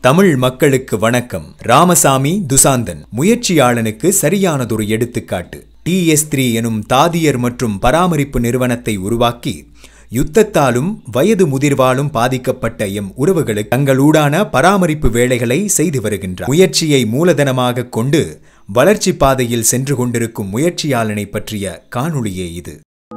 தமிழ் மக்களுக்கு வணக்கம் ராமசாமி துசாந்தன் முயற்சியாளனுக்கு சரியானதொரு எடுத்துக்காட்டு டிஎஸ் த்ரீ எனும் தாதியர் மற்றும் பராமரிப்பு நிறுவனத்தை உருவாக்கி யுத்தத்தாலும் வயது முதிர்வாலும் பாதிக்கப்பட்ட எம் உறவுகளுக்கு தங்களூடான பராமரிப்பு வேலைகளை செய்து வருகின்றார் முயற்சியை மூலதனமாக கொண்டு வளர்ச்சி பாதையில் சென்று கொண்டிருக்கும் முயற்சியாளனை பற்றிய காணொளியே இது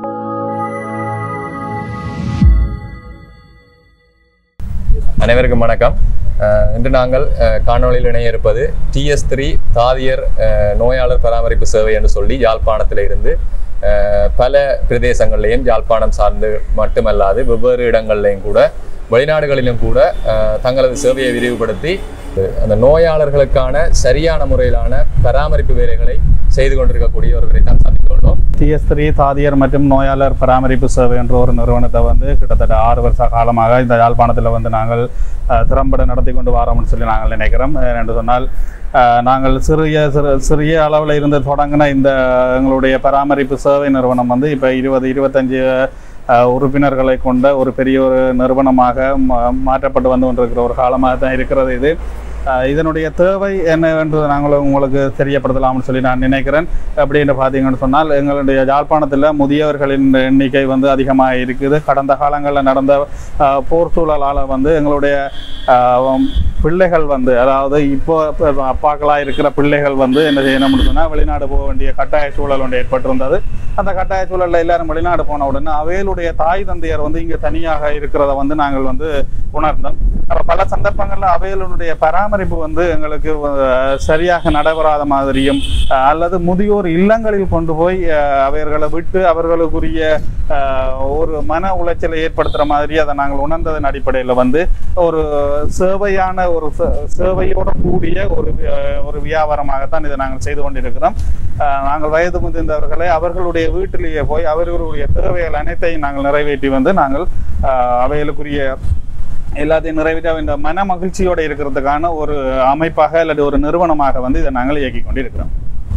அனைவருக்கும் வணக்கம் அஹ் இன்று நாங்கள் அஹ், காணொளியில் இணைய இருப்பது டிஎஸ் த்ரீ தாதியர் அஹ், நோயாளர் பராமரிப்பு சேவை என்று சொல்லி யாழ்ப்பாணத்தில் இருந்து அஹ், பல பிரதேசங்கள்லையும் யாழ்ப்பாணம் சார்ந்து மட்டுமல்லாது வெவ்வேறு இடங்கள்லையும் கூட வெளிநாடுகளிலும் கூட அஹ், தங்களது சேவையை விரிவுபடுத்தி அந்த நோயாளர்களுக்கான சரியான முறையிலான பராமரிப்பு வேலைகளை செய்து கொண்டிருக்கக்கூடிய ஒருவரை தான் சந்தித்துள்ளோம் டிஎஸ் த்ரீ தாதியர் மற்றும் நோயாளர் பராமரிப்பு சேவை என்ற ஒரு நிறுவனத்தை வந்து கிட்டத்தட்ட ஆறு வருஷ காலமாக இந்த யாழ்ப்பாணத்தில் வந்து நாங்கள் அஹ், திறம்பட நடத்தி கொண்டு வரோம்னு சொல்லி நாங்கள் நினைக்கிறோம் அஹ், என்று சொன்னால் அஹ், நாங்கள் சிறிய சிறு சிறிய அளவில் இருந்து தொடங்கின இந்த எங்களுடைய பராமரிப்பு சேவை நிறுவனம் வந்து இப்போ இருபது இருபத்தஞ்சு அஹ், உறுப்பினர்களை கொண்ட ஒரு பெரிய ஒரு நிறுவனமாக மா- மாற்றப்பட்டு வந்து கொண்டிருக்கிற ஒரு காலமாக தான் இருக்கிறது இது அஹ் இதனுடைய தேவை என்னவென்று நாங்கள் உங்களுக்கு தெரியப்படுத்தலாம்னு சொல்லி நான் நினைக்கிறேன் அப்படின்னு பார்த்தீங்கன்னு சொன்னால் எங்களுடைய யாழ்ப்பாணத்தில் முதியவர்களின் எண்ணிக்கை வந்து அதிகமாக இருக்குது கடந்த காலங்களில் நடந்த அஹ், போர் சூழலால் வந்து எங்களுடைய அஹ், பிள்ளைகள் வந்து அதாவது இப்போ அப்பாக்களாக இருக்கிற பிள்ளைகள் வந்து என்ன செய்யணும்னு சொன்னால் வெளிநாடு போக வேண்டிய கட்டாய சூழல் ஒன்று ஏற்பட்டிருந்தது அந்த கட்டாய சூழலில் எல்லாரும் வெளிநாடு போன உடனே அவைகளுடைய தாய் தந்தையர் வந்து இங்கே தனியாக இருக்கிறத வந்து நாங்கள் வந்து உணர்ந்தோம் அப்ப பல சந்தர்ப்பங்களில் அவைகளுடைய பராமரிப்பு வந்து எங்களுக்கு அஹ், சரியாக நடைபெறாத மாதிரியும் அஹ், அல்லது முதியோர் இல்லங்களில் கொண்டு போய் அஹ், அவர்களை விட்டு அவர்களுக்குரிய அஹ், ஒரு மன உளைச்சலை ஏற்படுத்துகிற மாதிரி அதை நாங்கள் உணர்ந்ததன் அடிப்படையில் வந்து ஒரு சேவையான ஒரு சே- சேவையோட கூடிய ஒரு அஹ், ஒரு வியாபாரமாகத்தான் இதை நாங்கள் செய்து கொண்டிருக்கிறோம் அஹ், நாங்கள் வயது முதிர்ந்தவர்களை அவர்களுடைய வீட்டிலேயே போய் அவர்களுடைய தேவைகள் அனைத்தையும் நாங்கள் நிறைவேற்றி வந்து நாங்கள் அஹ், அவைகளுக்குரிய எல்லாத்தையும் நிறைவேற்ற இந்த மன மகிழ்ச்சியோட இருக்கிறதுக்கான ஒரு அமைப்பாக அல்லது ஒரு நிறுவனமாக வந்து இதை நாங்கள் இயக்கி கொண்டிருக்கிறோம்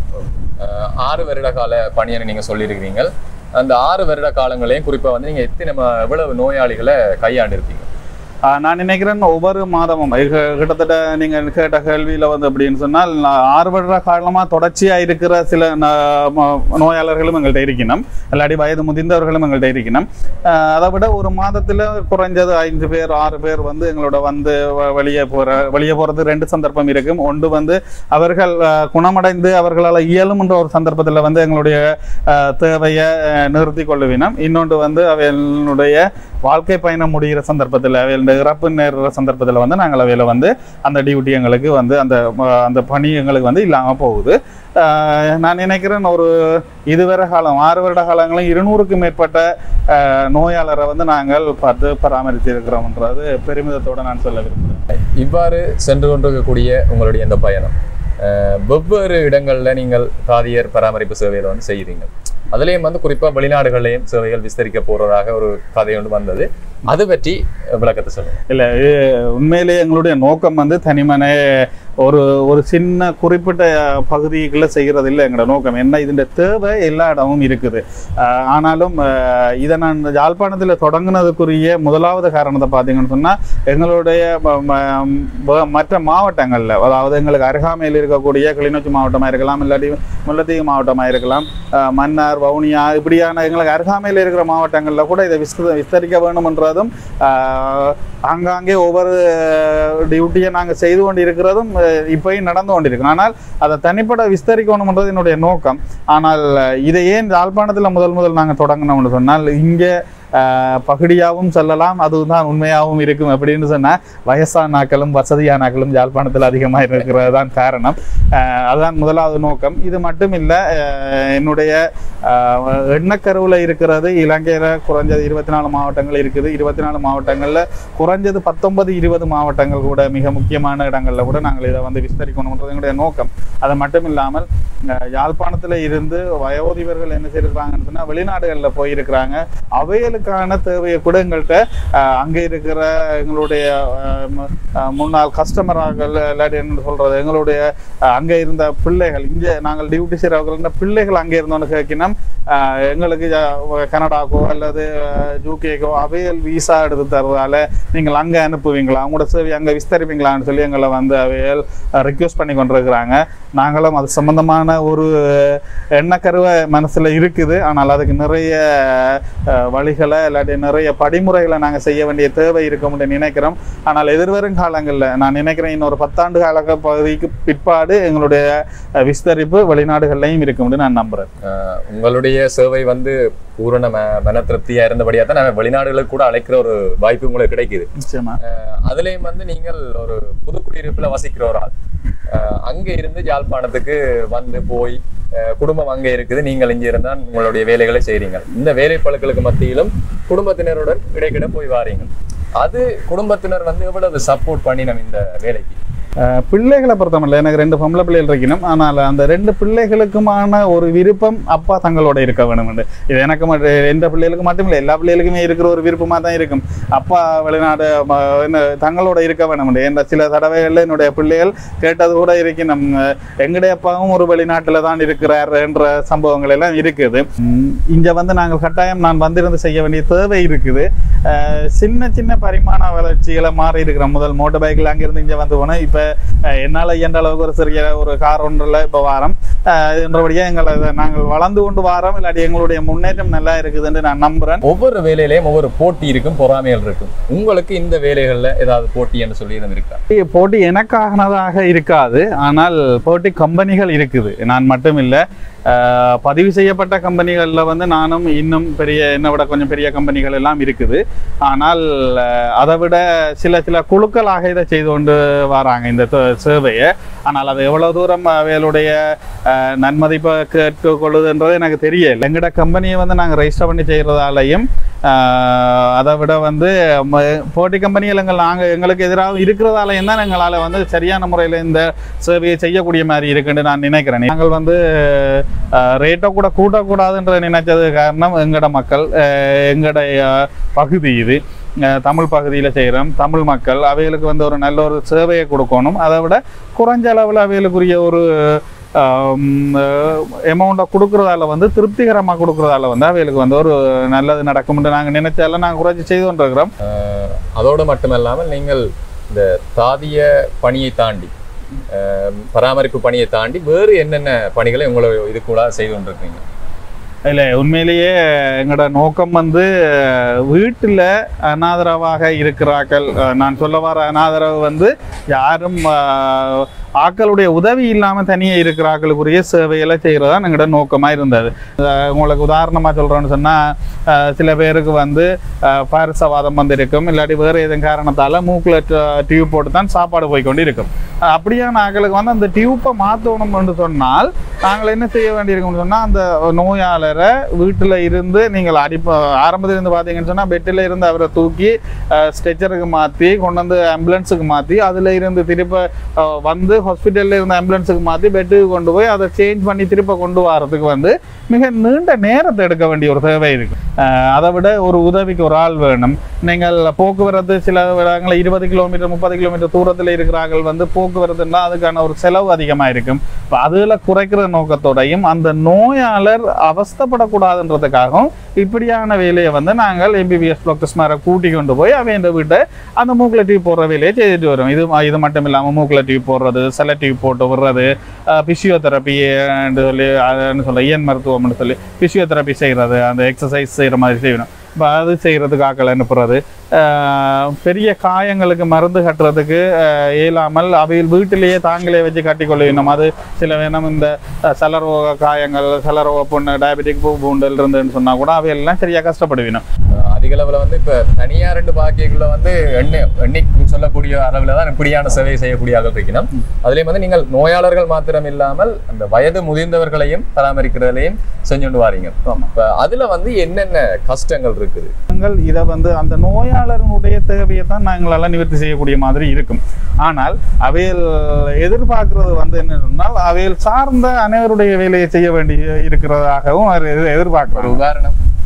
அஹ், ஆறு வருட கால பணியை நீங்க சொல்லியிருக்கிறீங்க அந்த ஆறு வருட காலங்களையும் குறிப்பா வந்து நீங்க எத்தனை ம- எவ்வளவு நோயாளிகளை கையாண்டு இருப்பீங்க ஆஹ் நான் நினைக்கிறேன் ஒவ்வொரு மாதமும் இது கிட்டத்தட்ட நீங்கள் கேட்ட கேள்வியில் வந்து அப்படின்னு சொன்னால் நான் ஆறு வருட காலமாக தொடர்ச்சியாக இருக்கிற சில ந- ம- நோயாளர்களும் எங்கள்கிட்ட இருக்கணும் இல்லாட்டி வயது முதிர்ந்தவர்களும் எங்கள்கிட்ட இருக்கணும் ஆஹ் அதை விட ஒரு மாதத்தில் குறைஞ்சது ஐந்து பேர் ஆறு பேர் வந்து எங்களோட வந்து வ- வெளியே போகிற வெளியே போகிறது ரெண்டு சந்தர்ப்பம் இருக்கும் ஒன்று வந்து அவர்கள் ஆஹ், குணமடைந்து அவர்களால் இயலும்ன்ற ஒரு சந்தர்ப்பத்தில் வந்து எங்களுடைய ஆஹ், தேவையை ஆஹ், நிறுத்தி கொள்ளுவினம் இன்னொன்று வந்து அவைகளுடைய வாழ்க்கை பயணம் முடிகிற சந்தர்ப்பத்தில் அவையில் இறப்பு நேர்ற சந்தர்ப்பத்தில் வந்து நாங்கள் அவையில் வந்து அந்த டியூட்டி எங்களுக்கு வந்து அந்த ஆஹ், அந்த பணி எங்களுக்கு வந்து இல்லாமல் போகுது ஆஹ், நான் நினைக்கிறேன் ஒரு இதுவரை காலம் ஆறு வருட காலங்களும் இருநூறுக்கும் மேற்பட்ட ஆஹ், நோயாளரை வந்து நாங்கள் பார்த்து பராமரித்து இருக்கிறோம்ன்றது பெருமிதத்தோடு நான் சொல்ல விரும்புகிறேன் இவ்வாறு சென்று கொண்டிருக்கக்கூடிய உங்களுடைய இந்த பயணம் அஹ், வெவ்வேறு இடங்கள்ல நீங்கள் தாதியர் பராமரிப்பு சேவையில வந்து செய்கிறீங்க அதுலேயும் வந்து குறிப்பா வெளிநாடுகள்லையும் சேவைகள் விஸ்தரிக்க போறதாக ஒரு கதை ஒன்று வந்தது அது பற்றி விளக்கத்தை சொல்லுங்க இல்லை உண்மையிலேயே எங்களுடைய நோக்கம் வந்து தனிமனே ஒரு ஒரு சின்ன குறிப்பிட்ட பகுதிக்குள்ள செய்கிறது இல்லை எங்களோட நோக்கம் என்ன இதோட தேவை எல்லா இடமும் இருக்குது ஆஹ் ஆனாலும் ஆஹ் இதை நான் யாழ்ப்பாணத்தில் தொடங்குனதுக்குரிய முதலாவது காரணத்தை பார்த்தீங்கன்னு சொன்னால் எங்களுடைய ம- ம- வ- மற்ற மாவட்டங்களில் அதாவது எங்களுக்கு அருகாமையில் இருக்கக்கூடிய கிளிநொச்சி மாவட்டமாக இருக்கலாம் இல்லாட்டி முல்லைத்தீவு மாவட்டமாக இருக்கலாம் ஆஹ் மன்னார் வவுனியா இப்படியான எங்களுக்கு அருகாமையில் இருக்கிற மாவட்டங்களில் கூட இதை விஸ்த விஸ்தரிக்க வேணுமென்றதும் ஆஹ் ஆங்காங்கே ஒவ்வொரு டியூட்டியை நாங்கள் செய்து கொண்டு இருக்கிறதும் அஹ், இப்பயும் நடந்து கொண்டிருக்கிறோம் ஆனால் அதை தனிப்பட விஸ்தரிக்கணும்ன்றது என்னுடைய நோக்கம் ஆனால் இதை ஏன் யாழ்ப்பாணத்தில் முதல் முதல் நாங்கள் தொடங்கினோம்னு சொன்னால் இங்கே பகுடியாகவும் சொல்லலாம் அதுதான் உண்மையாகவும் இருக்கும் அப்படின்னு சொன்னால் வயசானாக்களும் வசதியானாக்களும் யாழ்ப்பாணத்தில் அதிகமாக இருக்கிறது தான் காரணம் அஹ், அதுதான் முதலாவது நோக்கம் இது மட்டும் இல்லை என்னுடைய அஹ், எண்ணக்கருவில் இருக்கிறது இலங்கையில் குறைஞ்சது இருபத்தி நாலு மாவட்டங்கள் இருக்குது இருபத்தி நாலு மாவட்டங்களில் குறைஞ்சது பத்தொன்பது இருபது மாவட்டங்கள் கூட மிக முக்கியமான இடங்களில் கூட நாங்கள் இதை வந்து விஸ்தரிக்கணுன்றது எங்களுடைய நோக்கம் அது மட்டும் இல்லாமல் அஹ், யாழ்ப்பாணத்தில் இருந்து வயோதிபர்கள் என்ன செய்யிருக்கிறாங்கன்னு சொன்னால் வெளிநாடுகளில் போயிருக்கிறாங்க அவைகளுக்கு அவைகளுக்கான தேவையை கூட எங்கள்கிட்ட அஹ், அங்கே இருக்கிற எங்களுடைய அஹ், ம- அஹ், முன்னாள் கஸ்டமராக இல்லாட்டி என்ன சொல்றது எங்களுடைய அஹ், அங்கே இருந்த பிள்ளைகள் இங்கே நாங்கள் டியூட்டி செய்கிறவர்கள் இருந்த பிள்ளைகள் அங்கே இருந்தோன்னு கேட்கினோம் அஹ், எங்களுக்கு ஜ- கனடாக்கோ அல்லது யூகேக்கோ அவையல் விசா எடுத்து தருவதால நீங்கள் அங்கே அனுப்புவீங்களா உங்களோட சேவை அங்கே விஸ்தரிப்பீங்களான்னு சொல்லி எங்களை வந்து அவையல் ரிக்வெஸ்ட் பண்ணி கொண்டிருக்கிறாங்க நாங்களும் அது சம்பந்தமான ஒரு எண்ணக்கருவை மனசுல இருக்குது ஆனால் அதுக்கு நிறைய அஹ், வழிகளை இல்லாட்டி நிறைய படிமுறைகளை நாங்கள் செய்ய வேண்டிய தேவை இருக்கும்னு நினைக்கிறோம் ஆனால் எதிர்வரும் காலங்களில் நான் நினைக்கிறேன் இன்னொரு பத்தாண்டு கால பகுதிக்கு பிற்பாடு எங்களுடைய அஹ், விஸ்தரிப்பு வெளிநாடுகள்லையும் இருக்கும்னு நான் நம்புறேன் அஹ் உங்களுடைய சேவை வந்து பூரண ம மன திருப்தியா இருந்தபடியா தான் நம்ம வெளிநாடுகளுக்கு கூட அழைக்கிற ஒரு வாய்ப்பு உங்களுக்கு கிடைக்குது நிச்சயமா அஹ் அதுலயும் வந்து நீங்கள் ஒரு புது குடியிருப்புல வசிக்கிற ஒரு ஆள் அஹ் அங்க இருந்து யாழ்ப்பாணத்துக்கு வந்து போய் அஹ் குடும்பம் அங்க இருக்குது நீங்கள் இங்க இருந்தா உங்களுடைய வேலைகளை செய்றீங்க இந்த வேலைப்பழுக்களுக்கு மத்தியிலும் குடும்பத்தினருடன் இடைக்கிட போய் வாரீங்க அது குடும்பத்தினர் வந்து எவ்வளவு சப்போர்ட் பண்ணினோம் இந்த வேலைக்கு அஹ் பிள்ளைகளை பொறுத்தமல்ல எனக்கு ரெண்டு பொம்பளை பிள்ளைகள் இருக்கணும் ஆனால் அந்த ரெண்டு பிள்ளைகளுக்குமான ஒரு விருப்பம் அப்பா தங்களோட இருக்க வேணும் இது எனக்கு மட்டும் எந்த பிள்ளைகளுக்கு மட்டும் இல்லை எல்லா பிள்ளைகளுக்குமே இருக்கிற ஒரு விருப்பமாக தான் இருக்கும் அப்பா வெளிநாடு ம- என்ன தங்களோட இருக்க வேணும் என்ற சில தடவைகளில் என்னுடைய பிள்ளைகள் கேட்டது கூட இருக்கு நம்ம எங்களுடைய அப்பாவும் ஒரு வெளிநாட்டில் தான் இருக்கிறார் என்ற சம்பவங்கள் எல்லாம் இருக்குது உம், இங்க வந்து நாங்கள் கட்டாயம் நான் வந்திருந்து செய்ய வேண்டிய தேவை இருக்குது அஹ், சின்ன சின்ன பரிமாண வளர்ச்சிகளை மாறி இருக்கிறோம் முதல் மோட்டர் பைக்கில் அங்கிருந்து இங்கே வந்து போனேன் இப்போ என்னால் இயன்ற அளவுக்கு ஒரு சிறிய ஒரு கார் ஒன்றில் இப்போ வாரம் என்றபடியாக எங்களை இதை நாங்கள் வளர்ந்து கொண்டு வாரோம் இல்லாட்டி எங்களுடைய முன்னேற்றம் நல்லா இருக்குதுன்னு நான் நம்புறேன் ஒவ்வொரு வேலையிலையும் ஒவ்வொரு போட்டி இருக்கும் பொறாமைகள் இருக்கும் உங்களுக்கு இந்த வேலைகள்ல ஏதாவது போட்டி என்று சொல்லி இருந்திருக்கா போட்டி எனக்கானதாக இருக்காது ஆனால் போட்டி கம்பெனிகள் இருக்குது நான் மட்டும் இல்லை அஹ், பதிவு செய்யப்பட்ட கம்பெனிகளில் வந்து நானும் இன்னும் பெரிய என்னை விட கொஞ்சம் பெரிய கம்பெனிகள் எல்லாம் இருக்குது ஆனால் அஹ், அதை விட சில சில குழுக்களாக இதை செய்து கொண்டு வராங்க இந்த தொ- சேவையை ஆனால் அது எவ்வளோ தூரம் அவைகளுடைய அஹ், நன்மதிப்பை கேட்டுக்கொள்ளுதுன்றது எனக்கு தெரியல எங்கட கம்பெனியை வந்து நாங்கள் ரெஜிஸ்டர் பண்ணி செய்கிறதாலையும் அதை விட வந்து ம- போட்டி கம்பெனிகள் எங்கள் நாங்கள் எங்களுக்கு எதிராக இருக்கிறதாலையும் தான் எங்களால் வந்து சரியான முறையில் இந்த சேவையை செய்யக்கூடிய மாதிரி இருக்குன்னு நான் நினைக்கிறேன் நாங்கள் வந்து ரேட்டை கூட கூட்டக்கூடாதுன்ற நினைச்சது காரணம் எங்கட மக்கள் அஹ், எங்கட அஹ், பகுதி இது அஹ், தமிழ் பகுதியில் செய்கிறோம் தமிழ் மக்கள் அவைகளுக்கு வந்து ஒரு நல்ல ஒரு சேவையை கொடுக்கணும் அதை விட குறைஞ்ச அளவில் அவைகளுக்குரிய ஒரு எமௌண்ட்டை கொடுக்குறதால வந்து திருப்திகரமாக கொடுக்குறதால வந்து அவைகளுக்கு வந்து ஒரு நல்லது நடக்கும்னு நாங்கள் நினைச்சால நாங்கள் குறைச்சி செய்து கொண்டிருக்கிறோம் அதோடு மட்டுமல்லாமல் நீங்கள் இந்த தாதிய பணியை தாண்டி அஹ், பராமரிப்பு பணியை தாண்டி வேறு என்னென்ன பணிகளை உங்களை இது கூட செய்து கொண்டிருக்கீங்க இல்லை உண்மையிலேயே எங்களோட நோக்கம் வந்து வீட்டில் அனாதரவாக இருக்கிறார்கள் அஹ், நான் சொல்ல வர அனாதரவு வந்து யாரும் அஹ், ஆக்களுடைய உதவி இல்லாமல் தனியாக இருக்கிறார்களுக்குரிய சேவைகளை செய்கிறது தான் எங்களோட நோக்கமாக இருந்தது அஹ், உங்களுக்கு உதாரணமாக சொல்கிறோன்னு சொன்னால் சில பேருக்கு வந்து அஹ், பாரசவாதம் வந்து இருக்கும் இல்லாட்டி வேறு எதுவும் காரணத்தால் மூக்கில் டியூப் போட்டு தான் சாப்பாடு போய் கொண்டு இருக்கும் அஹ், அப்படியான ஆக்களுக்கு வந்து அந்த டியூப்பை மாற்றணும்னு சொன்னால் நாங்கள் என்ன செய்ய வேண்டியிருக்கோம்னு சொன்னால் அந்த நோயாளரை வீட்டில் இருந்து நீங்கள் அடிப்ப ஆரம்பத்தில் இருந்து பார்த்தீங்கன்னு சொன்னால் பெட்டில் இருந்து அவரை தூக்கி ஸ்ட்ரெச்சருக்கு மாற்றி கொண்டு வந்து ஆம்புலன்ஸுக்கு மாற்றி அதில் இருந்து திருப்ப அஹ், வந்து ஹாஸ்பிட்டலில் இருந்த ஆம்புலன்ஸுக்கு மாற்றி பெட்டுக்கு கொண்டு போய் அதை சேஞ்ச் பண்ணி திருப்ப கொண்டு வரதுக்கு வந்து மிக நீண்ட நேரத்தை எடுக்க வேண்டிய ஒரு தேவை இருக்கு அஹ், அதை விட ஒரு உதவிக்கு ஒரு ஆள் வேணும் நீங்கள் போக்குவரத்து சில இடங்களில் இருபது கிலோமீட்டர் முப்பது கிலோமீட்டர் தூரத்தில் இருக்கிறார்கள் வந்து போக்குவரத்துன்னா அதுக்கான ஒரு செலவு அதிகமாக இருக்கும் இப்போ அதில் குறைக்கிற நோக்கத்தோடையும் அந்த நோயாளர் அவஸ்தைப்படக்கூடாதுன்றதுக்காகவும் இப்படியான வேலையை வந்து நாங்கள் எம்பிபிஎஸ் டாக்டர்ஸ் மாதிரி கூட்டி கொண்டு போய் அவன் வீட்டை அந்த மூக்கில் டியூப் போடுற வேலையை செய்துட்டு வரும் இது இது மட்டும் இல்லாமல் மூக்கில் டியூப் போடுறது செல டியூப் போட்டு விடுறது பிசியோதெரப்பி சொல்லி அதுன்னு சொல்ல இயன் மருத்துவம்னு சொல்லி பிசியோதெரப்பி செய்கிறது அந்த எக்ஸசைஸ் செய்கிற மாதிரி செய்யணும் இப்போ அது செய்கிறதுக்கு ஆக்கள் அனுப்புறது ஆஹ் பெரிய காயங்களுக்கு மருந்து கட்டுறதுக்கு ஆஹ் இயலாமல் அவையில் வீட்டிலேயே தாங்களே வச்சு கட்டிக்கொள்ள வேணும் அது சில வேணும் இந்த அஹ், சலரோக காயங்கள் சலரோக புண்ணு டயபெட்டிக் பூ பூண்டல் இருந்துன்னு சொன்னால் கூட அவையெல்லாம் சரியாக கஷ்டப்படுவினோம் அஹ், அதிக அளவில் வந்து இப்போ தனியார் ரெண்டு பாக்கியக்குள்ள வந்து எண்ணெய் எண்ணெய்க்கு சொல்லக்கூடிய அளவில் தான் இப்படியான சேவை செய்யக்கூடிய ஆள் இருக்கணும் அதுலேயும் வந்து நீங்கள் நோயாளர்கள் மாத்திரம் இல்லாமல் அந்த வயது முதிர்ந்தவர்களையும் பராமரிக்கிறதுலையும் செஞ்சுட்டு வாரீங்க இப்போ அதில் வந்து என்னென்ன கஷ்டங்கள் இருக்குது நாங்கள் இதை வந்து அந்த நோயாளர்களுடைய தேவையை தான் நாங்களால நிவர்த்தி செய்யக்கூடிய மாதிரி இருக்கும் ஆனால் அவையில் எதிர்பார்க்கிறது வந்து என்ன சொன்னால் அவையில் சார்ந்த அனைவருடைய வேலையை செய்ய வேண்டி இருக்கிறதாகவும் அவர் எதிர்- ஒரு எதிர்பார்க்கிறாங்க உதாரணம்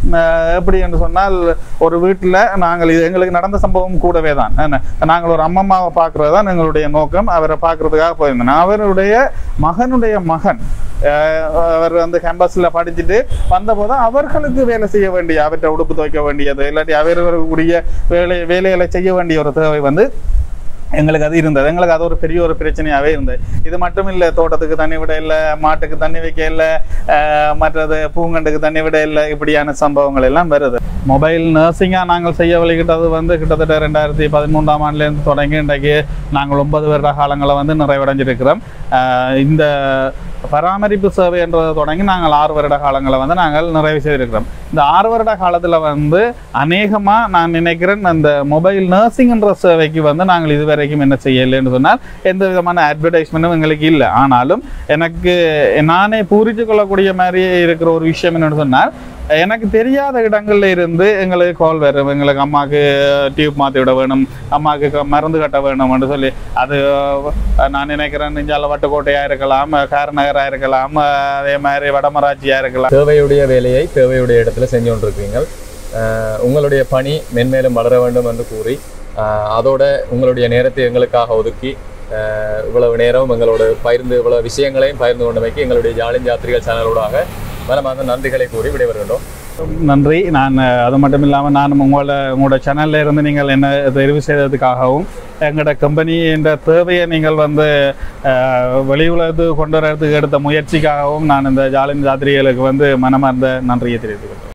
அஹ், எப்படி என்று சொன்னால் ஒரு வீட்டில் நாங்கள் இது எங்களுக்கு நடந்த சம்பவம் கூடவே தான் என்ன, நாங்கள் ஒரு அம்மம்மாவை பார்க்கறது தான் எங்களுடைய நோக்கம் அவரை பார்க்கறதுக்காக போயிருந்தோம் அவருடைய மகனுடைய மகன் அஹ், அவர் வந்து கேம்பஸில் படிச்சுட்டு வந்தபோது அவர்களுக்கு வேலை செய்ய வேண்டிய அவற்றை உடுப்பு துவைக்க வேண்டியது இல்லாட்டி அவர்களுடைய வேலை வேலைகளை செய்ய வேண்டிய ஒரு தேவை வந்து எங்களுக்கு அது இருந்தது எங்களுக்கு அது ஒரு பெரிய ஒரு பிரச்சனையாகவே இருந்தது இது மட்டும் இல்லை தோட்டத்துக்கு தண்ணி விட இல்லை மாட்டுக்கு தண்ணி வைக்க இல்லை அஹ், மற்றது பூங்கண்டுக்கு தண்ணி விட இல்லை இப்படியான சம்பவங்கள் எல்லாம் வருது மொபைல் நர்சிங்காக நாங்கள் செய்ய வழிகிட்டது வந்து கிட்டத்தட்ட ரெண்டாயிரத்தி பதிமூன்றாம் ஆண்டுலேருந்து தொடங்கி இன்றைக்கு நாங்கள் ஒன்பது வருட காலங்களை வந்து நிறைவடைஞ்சிருக்கிறோம் அஹ், இந்த பராமரிப்பு சேவை என்றதை தொடங்கி நாங்கள் ஆறு வருட காலங்களை வந்து நாங்கள் நிறைவு செய்திருக்கிறோம் இந்த ஆறு வருட காலத்தில் வந்து அநேகமாக நான் நினைக்கிறேன் அந்த மொபைல் நர்சிங்ன்ற சேவைக்கு வந்து நாங்கள் இதுவரைக்கும் என்ன செய்யலைன்னு சொன்னால் எந்த விதமான அட்வர்டைஸ்மெண்ட்டும் எங்களுக்கு இல்லை ஆனாலும் எனக்கு நானே பூரித்து கொள்ளக்கூடிய மாதிரி இருக்கிற ஒரு விஷயம் என்னன்னு சொன்னால் எனக்கு தெரியாத இடங்கள்ல இருந்து எங்களுக்கு கால் வரும் எங்களுக்கு அம்மாவுக்கு டியூப் மாற்றி விட வேணும் அம்மாவுக்கு க- மருந்து கட்ட வேணும்னு சொல்லி அது அஹ், நான் நினைக்கிறேன் நெஞ்சால வட்டுக்கோட்டையாக இருக்கலாம் காரநகராக இருக்கலாம் அஹ், அதே மாதிரி வடமராட்சியாக இருக்கலாம் தேவையுடைய வேலையை தேவையுடைய இடத்துல செஞ்சு கொண்டிருக்கீங்க அஹ் உங்களுடைய பணி மென்மேலும் வளர வேண்டும் என்று கூறி அஹ் அதோட உங்களுடைய நேரத்தை எங்களுக்காக ஒதுக்கி அஹ் இவ்வளவு நேரம் எங்களோட பகிர்ந்து இவ்வளவு விஷயங்களையும் பகிர்ந்து கொண்டமைக்கு எங்களுடைய ஜாலின் யாத்திரிகள் சேனலோடாக மனமார்ந்த நன்றிகளை கூறி விடைபெறுகின்றோம் நன்றி நான் அஹ், அது மட்டும் இல்லாமல் நான் உங்களோட உங்களோட சேனல்ல இருந்து நீங்கள் என்ன தெரிவு செய்ததுக்காகவும் எங்களோட கம்பெனி என்ற தேவையை நீங்கள் வந்து அஹ், வெளி உலகத்துக்கு கொண்டு வரதுக்கு எடுத்த முயற்சிக்காகவும் நான் இந்த ஜாலின் ஜாத்திரிகளுக்கு வந்து மனமார்ந்த நன்றியை தெரிவித்துக்கிறேன்